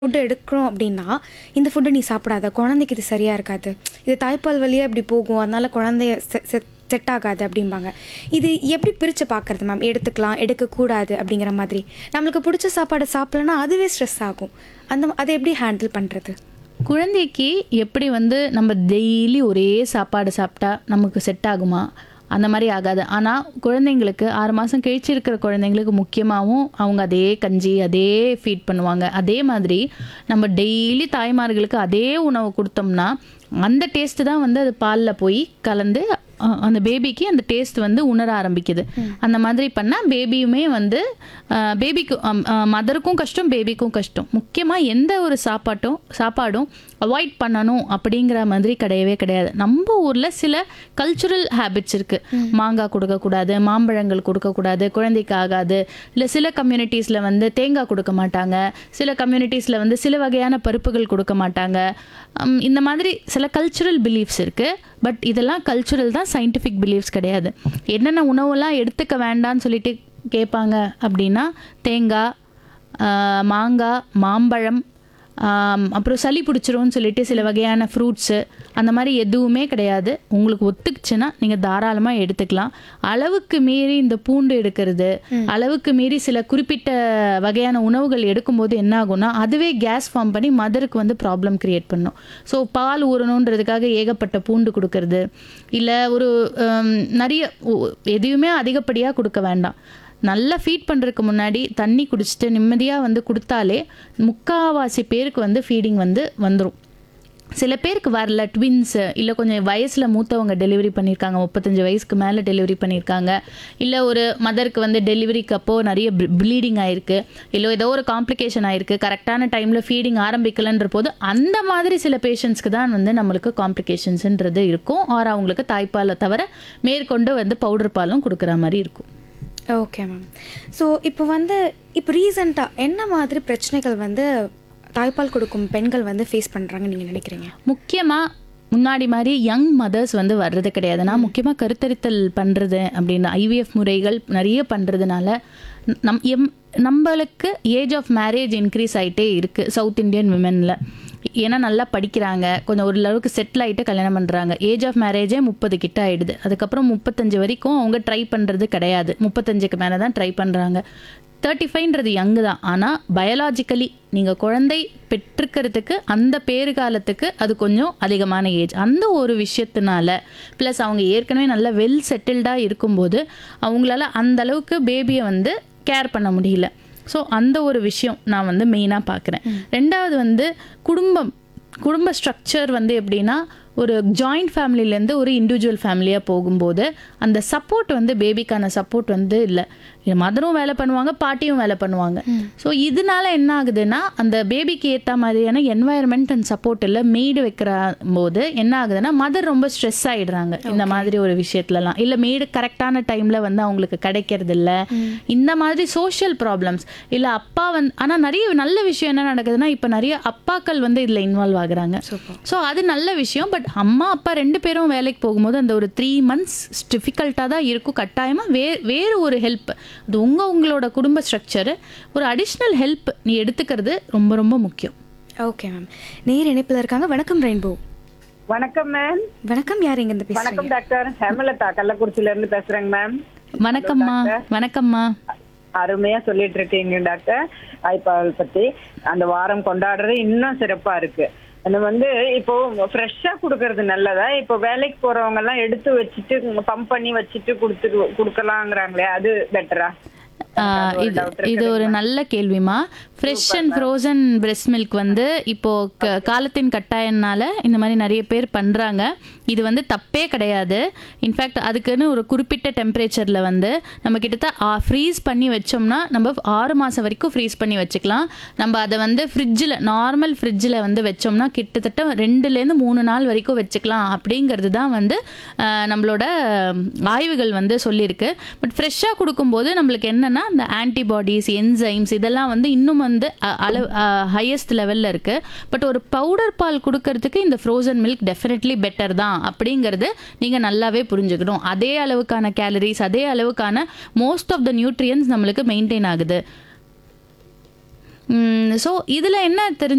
food எடுக்கிறோம் அப்படின்னா இந்த ஃபுட்டை நீ சாப்பிடாத குழந்தைக்கு இது சரியாக இருக்காது இது தாய்ப்பால் வழியாக இப்படி போகும் அதனால குழந்தைய செட் ஆகாது அப்படிம்பாங்க இது எப்படி பிரித்து பார்க்குறது மேம் எடுத்துக்கலாம் எடுக்கக்கூடாது அப்படிங்கிற மாதிரி நம்மளுக்கு பிடிச்ச சாப்பாடை சாப்பிட்லன்னா அதுவே ஸ்ட்ரெஸ் ஆகும் அந்த அதை எப்படி ஹேண்டில் பண்ணுறது குழந்தைக்கு எப்படி வந்து நம்ம டெய்லி ஒரே சாப்பாடு சாப்பிட்டா நமக்கு செட் ஆகுமா அந்த மாதிரி ஆகாது ஆனால் குழந்தைங்களுக்கு ஆறு மாதம் கழிச்சு இருக்கிற குழந்தைங்களுக்கு முக்கியமாகவும் அவங்க அதே கஞ்சி அதே ஃபீட் பண்ணுவாங்க அதே மாதிரி நம்ம டெய்லி தாய்மார்களுக்கு அதே உணவு கொடுத்தோம்னா அந்த டேஸ்ட்டு தான் வந்து அது பாலில் போய் கலந்து அ- அந்த பேபிக்கு அந்த டேஸ்ட் வந்து உணர ஆரம்பிக்குது அந்த மாதிரி பண்ணால் பேபியுமே வந்து பேபிக்கு மதருக்கும் கஷ்டம் பேபிக்கும் கஷ்டம் முக்கியமாக எந்த ஒரு சாப்பாட்டும் சாப்பாடும் அவாய்ட் பண்ணணும் அப்படிங்கிற மாதிரி கிடையவே கிடையாது நம்ம ஊரில் சில கல்ச்சுரல் ஹேபிட்ஸ் இருக்குது மாங்காய் கொடுக்கக்கூடாது மாம்பழங்கள் கொடுக்கக்கூடாது குழந்தைக்கு ஆகாது இல்லை சில கம்யூனிட்டிஸில் வந்து தேங்காய் கொடுக்க மாட்டாங்க சில கம்யூனிட்டிஸில் வந்து சில வகையான பருப்புகள் கொடுக்க மாட்டாங்க உம், இந்த மாதிரி சில கல்ச்சுரல் பிலீஃப்ஸ் இருக்குது பட் இதெல்லாம் கல்ச்சுரல் தான் சயின்டிஃபிக் பிலீஃப்ஸ் கிடையாது என்னென்ன உணவெல்லாம் எடுத்துக்க வேண்டாம்னு சொல்லிட்டு கேட்பாங்க அப்படின்னா தேங்காய் ஆஹ், மாங்காய் மாம்பழம் ஆம், அப்புறம் சளி பிடிச்சிரும்னு சொல்லிட்டு சில வகையான ஃப்ரூட்ஸு அந்த மாதிரி எதுவுமே கிடையாது உங்களுக்கு ஒத்துக்குச்சுன்னா நீங்கள் தாராளமாக எடுத்துக்கலாம் அளவுக்கு மீறி இந்த பூண்டு எடுக்கிறது அளவுக்கு மீறி சில குறிப்பிட்ட வகையான உணவுகள் எடுக்கும்போது என்ன ஆகும்னா அதுவே கேஸ் ஃபார்ம் பண்ணி மதருக்கு வந்து ப்ராப்ளம் கிரியேட் பண்ணும் ஸோ பால் ஊறணுன்றதுக்காக ஏகப்பட்ட பூண்டு கொடுக்கறது இல்லை ஒரு ஹம், நிறைய ஒ- எதையுமே அதிகப்படியாக கொடுக்க வேண்டாம் நல்லா ஃபீட் பண்ணுறதுக்கு முன்னாடி தண்ணி குடிச்சிட்டு நிம்மதியாக வந்து கொடுத்தாலே முக்காவாசி பேருக்கு வந்து ஃபீடிங் வந்து வந்துடும் சில பேருக்கு வரல ட்வின்ஸு இல்லை கொஞ்சம் வயசில் மூத்தவங்க டெலிவரி பண்ணியிருக்காங்க முப்பத்தஞ்சு வயசுக்கு மேலே டெலிவரி பண்ணியிருக்காங்க இல்லை ஒரு மதருக்கு வந்து டெலிவரிக்கு அப்போ நிறைய ப்ளீடிங் ஆயிருக்கு இல்லை ஏதோ ஒரு காம்ப்ளிகேஷன் ஆயிருக்கு கரெக்டான டைமில் ஃபீடிங் ஆரம்பிக்கலன்ற போது அந்த மாதிரி சில பேஷண்ட்ஸ்க்கு தான் வந்து நம்மளுக்கு காம்ப்ளிகேஷன்ஸ்ன்றது இருக்கும் ஆர் அவங்களுக்கு தாய்ப்பாலை தவிர மேற்கொண்டு வந்து பவுடர் பாலும் கொடுக்குற மாதிரி இருக்கும் ஓகே மேம் ஸோ இப்போ வந்து இப்போ ரீசண்டாக என்ன மாதிரி பிரச்சனைகள் வந்து தாய்ப்பால் கொடுக்கும் பெண்கள் வந்து ஃபேஸ் பண்ணுறாங்கன்னு நீங்கள் நினைக்கிறீங்க முக்கியமாக முன்னாடி மாதிரி யங் மதர்ஸ் வந்து வர்றது கிடையாது நான் முக்கியமாக கருத்தரித்தல் பண்ணுறது அப்படின்னு ஐவிஎஃப் முறைகள் நிறைய பண்ணுறதுனால நம் எம் நம்மளுக்கு ஏஜ் ஆஃப் மேரேஜ் இன்க்ரீஸ் ஆகிட்டே இருக்குது சவுத் இந்தியன் விமெனில் ஏன்னா நல்லா படிக்கிறாங்க கொஞ்சம் ஒரு அளவுக்கு செட்டில் ஆகிட்டு கல்யாணம் பண்ணுறாங்க ஏஜ் ஆஃப் மேரேஜே முப்பது கிட்ட ஆயிடுது அதுக்கப்புறம் முப்பத்தஞ்சு வரைக்கும் அவங்க ட்ரை பண்ணுறது கிடையாது முப்பத்தஞ்சுக்கு மேலே தான் ட்ரை பண்ணுறாங்க தேர்ட்டி ஃபைவ்ன்றது யங்கு தான் ஆனால் பயாலாஜிக்கலி நீங்கள் குழந்தை பெற்றுக்கிறதுக்கு அந்த பேறு காலத்துக்கு அது கொஞ்சம் அதிகமான ஏஜ் அந்த ஒரு விஷயத்தினால ப்ளஸ் அவங்க ஏற்கனவே நல்லா வெல் செட்டில்டாக இருக்கும்போது அவங்களால அந்த அளவுக்கு பேபியை வந்து கேர் பண்ண முடியல ஸோ அந்த ஒரு விஷயம் நான் வந்து மெயினாக பார்க்குறேன் ரெண்டாவது வந்து குடும்பம் குடும்ப ஸ்ட்ரக்சர் வந்து எப்படின்னா ஒரு ஜாயிண்ட் ஃபேமிலிலேருந்து ஒரு இண்டிவிஜுவல் ஃபேமிலியாக போகும்போது அந்த சப்போர்ட் வந்து பேபிக்கான சப்போர்ட் வந்து இல்லை மதரும் வேலை பண்ணுவாங்க பாட்டியும் வேலை பண்ணுவாங்க ஸோ இதனால என்ன ஆகுதுன்னா அந்த பேபிக்கு ஏற்ற மாதிரியான என்வாயர்மெண்ட் அண்ட் சப்போர்ட் இல்லை மெய்டு வைக்கிற போது என்ன ஆகுதுன்னா மதர் ரொம்ப ஸ்ட்ரெஸ் ஆயிடுறாங்க இந்த மாதிரி ஒரு விஷயத்துலலாம் இல்லை மெய்டு கரெக்டான டைமில் வந்து அவங்களுக்கு கிடைக்கிறது இல்ல இந்த மாதிரி சோஷியல் ப்ராப்ளம்ஸ் இல்லை அப்பா வந்து ஆனால் நிறைய நல்ல விஷயம் என்ன நடக்குதுன்னா இப்போ நிறைய அப்பாக்கள் வந்து இதில் இன்வால்வ் ஆகுறாங்க ஸோ அது நல்ல விஷயம் பட் அம்மா அப்பா ரெண்டு பேரும் வேலைக்கு போகும்போது அந்த ஒரு த்ரீ மந்த்ஸ் டிஃபிகல்ட்டாக தான் இருக்கும் கட்டாயமாக வே வேறு ஒரு ஹெல்ப் அது உங்கள் உங்களோட குடும்ப ஸ்ட்ரக்சரு ஒரு அடிஷ்னல் ஹெல்ப் நீ எடுத்துக்கிறது ரொம்ப ரொம்ப முக்கியம் ஓகே மேம் நேர் இணைப்பில் இருக்காங்க வணக்கம் ரெயின்போ வணக்கம் மேம் வணக்கம் யார் இங்கேருந்து பேசுகிறீங்க வணக்கம் டாக்டர் ஹேமலதா கள்ளக்குறிச்சியில இருந்து பேசுறேங்க மேம் வணக்கம்மா வணக்கம்மா அருமையா சொல்லிட்டு இருக்கீங்க டாக்டர் தாய்ப்பால் பத்தி அந்த வாரம் கொண்டாடுறது இன்னும் சிறப்பா இருக்கு அது வந்து இப்போ ஃப்ரெஷ்ஷா கொடுக்கறது நல்லதா இப்போ வேலைக்கு போறவங்க எல்லாம் எடுத்து வச்சுட்டு பம்ப் பண்ணி வச்சுட்டு கொடுத்துட்டு கொடுக்கலாங்கிறாங்களே அது பெட்டரா ஆஹ் இது இது ஒரு நல்ல கேள்விமா fresh and frozen breast milk வந்து இப்போ க- காலத்தின் கட்டாயம்னால இந்த மாதிரி நிறைய பேர் பண்றாங்க இது வந்து தப்பே கிடையாது இன்ஃபேக்ட் அதுக்குன்னு ஒரு குறிப்பிட்ட டெம்பரேச்சரில் வந்து நம்ம கிட்டத்தட்ட ஃப்ரீஸ் பண்ணி வச்சோம்னா நம்ம ஆறு மாதம் வரைக்கும் ஃப்ரீஸ் பண்ணி வச்சுக்கலாம் நம்ம அதை வந்து ஃப்ரிட்ஜில் நார்மல் ஃப்ரிட்ஜில் வந்து வச்சோம்னா கிட்டத்தட்ட ரெண்டுலேருந்து மூணு நாள் வரைக்கும் வச்சுக்கலாம் அப்படிங்கிறது தான் வந்து ஆஹ், நம்மளோட ஆய்வுகள் வந்து சொல்லியிருக்கு பட் ஃப்ரெஷ்ஷாக கொடுக்கும்போது நம்மளுக்கு என்னென்னா இந்த ஆன்டிபாடிஸ் என்சைம்ஸ் இதெல்லாம் வந்து இன்னும் வந்து அ- அளவு ஹையஸ்ட் லெவலில் இருக்குது பட் ஒரு பவுடர் பால் கொடுக்கறதுக்கு இந்த ஃப்ரோசன் மில்க் டெஃபினெட்லி பெட்டர் தான் அப்படிங்கிறது நீங்கள் நல்லாவே புரிஞ்சுக்கணும் அதே அளவுக்கான கேலரிஸ் அதே அளவுக்கான மோஸ்ட் ஆஃப் த நியூட்ரியன்ஸ் நம்மளுக்கு மெயின்டைன் ஆகுது ஸோ இதில் என்ன தெரிஞ்சு